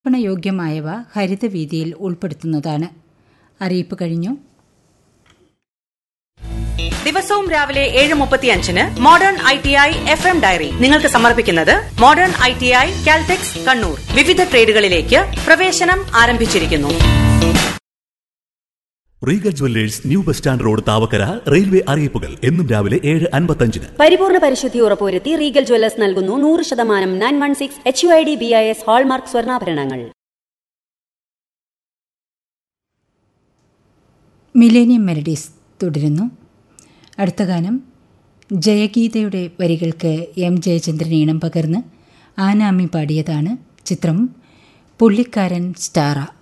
യോഗ്യമായവ ഹരിതവീതിയിൽ ഉൾപ്പെടുത്തുന്നതാണ് അറിയിപ്പ് കഴിഞ്ഞു ദിവസവും രാവിലെ ഏഴ് മുപ്പത്തിയഞ്ചിന് modern I T I F M diary നിങ്ങൾക്ക് സമർപ്പിക്കുന്നത് modern I T I Caltex Kannur വിവിധ ട്രേഡുകളിലേക്ക് പ്രവേശനം ആരംഭിച്ചിരിക്കുന്നു Regal jewellers new bus stand road Thavakkara railway അറിയിപ്പുകൾ എന്നും രാവിലെ ഏഴ് അൻപത്തഞ്ചിന് പരിപൂർണ പരിശുദ്ധി ഉറപ്പുവരുത്തി റീഗൽ ജ്വല്ലേഴ്സ് നൽകുന്നു നൂറ് ശതമാനം nine one six H U I D B I S hallmark സ്വർണ്ണാഭരണങ്ങൾ മിലേനിയം മെലഡീസ് തുടരുന്നു അടുത്ത ഗാനം ജയഗീതയുടെ വരികൾക്ക് എം ജയചന്ദ്രൻ ഈണം പകർന്ന് ആനാമി പാടിയതാണ് ചിത്രം പുള്ളിക്കാരൻ സ്റ്റാറ